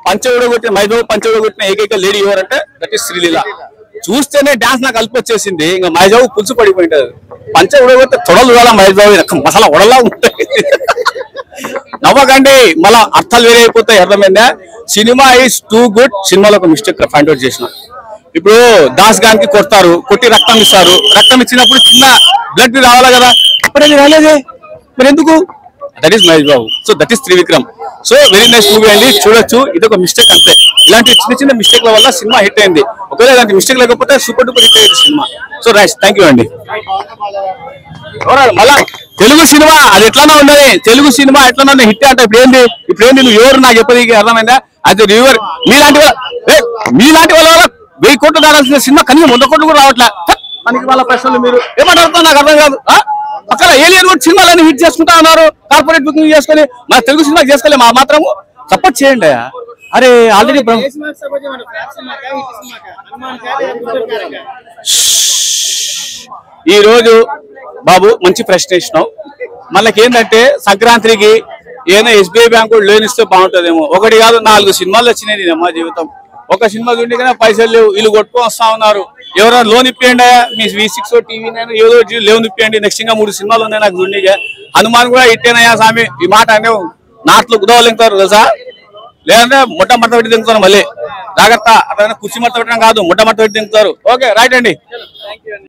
పంచవుడ కొట్టిన మైబాబు పంచవుడ కొట్టిన ఏకైక లేడీ ఎవరంటే దట్ ఈస్ శ్రీలీల చూస్తేనే డాన్స్ నాకు కలిపి వచ్చేసింది ఇంకా మైబాబు పులుసు పడిపోయింటది పంచ ఉడగొట్టే తొడలు కూడా మైబాబు మసాలా ఉడలా ఉంటాయి నవ్వకండి మళ్ళా అర్థాలు వేరే అయిపోతాయి అర్థమైందా సినిమా ఈస్ టూ గుడ్ సినిమాలో ఒక మిస్టేక్ ఫైండ్ అవుట్ చేసిన ఇప్పుడు దాస్ గానికి కొడతారు కొట్టి రక్తం ఇస్తారు రక్తం ఇచ్చినప్పుడు చిన్న బ్లడ్ రావాలి కదా అప్పుడే రాలేదే మరి ఎందుకు that is Mahesh Babu so that is Trivikram so very nice movie అండి చూడొచ్చు ఇది ఒక మిస్టేక్ అంతే ఇలాంటి చిన్న చిన్న మిస్టేక్ల వల్ల సినిమా హిట్ అయింది ఒకవేళ ఇలాంటి మిస్టేక్ లేకపోతే సూపర్ డూపర్ హిట్ అయ్యేది సినిమా సో రైట్ థ్యాంక్ యూ అండి ఎవరాడు? మళ్ళా తెలుగు సినిమా అది ఎట్లన్నా ఉన్నది తెలుగు సినిమా ఎట్లన్నా ఉన్నది హిట్ అంటే ఇప్పుడు ఏంది ఇప్పుడు ఏంది నువ్వు ఎవరు నాకు చెప్పేది అర్థమైందా అది రివ్యూవర్ మీలాంటి వాళ్ళ ఏ, మీలాంటి వాళ్ళ వల్ల వెయ్యి కోట్లు దాడాల్సిన సినిమా కనీసం వంద కోట్లు కూడా రావట్లే హ, మనకి వాళ్ళ ప్రశ్నలు మీరు ఏమంటారు నాకు అర్థం కాదు ఆ? అక్కడ ఏలియన్ కూడా సినిమాలన్నీ హిట్ చేసుకుంటా ఉన్నారు కార్పొరేట్ బుకింగ్ చేసుకొని మన తెలుగు సినిమా చేసుకోలే మా మాత్రము సపోర్ట్ చేయండి అరే ఆల్రెడీ ఏ సినిమాకి సపోజ్ చేయమను ఫ్లాప్ సినిమాకా హిట్ సినిమాకా హనుమాన్ కా లేదా గుంటూరు కారకా ఈ రోజు బాబు మంచి ప్రశ్న ఇచ్చినావు మనకేంటంటే సంక్రాంతికి ఏదైనా ఎస్బీఐ బ్యాంకు లోన్ ఇస్తే బాగుంటుందేమో ఒకటి కాదు నాలుగు సినిమాలు వచ్చినాయి నేను మా జీవితం ఒక సినిమా చూడండి కానీ పైసలు లేవు వీళ్ళు కొట్టుకొని వస్తా ఉన్నారు ఎవరైనా లోన్ ఇప్పియండి మీ వి సిక్స్ టీవీ నైన్ ఏదో ఒకటి లోన్ ఇప్పియండి నెక్స్ట్ ఇంకా మూడు సినిమాలు ఉన్నాయి నాకు చూడండి హనుమాన్ కూడా ఇట్టేనయ్యా స్వామి ఈ మాట అంటే నాట్లు కుదవలింటారు తెలుసా లేదంటే ముట్ట మట్ట పెట్టి దింగుతారు మళ్ళీ జాగ్రత్త అట్లా కుర్చీ మట్ట పెట్టడం కాదు ముట్ట మట్ట పెట్టి దింగుతారు ఓకే రైట్ అండి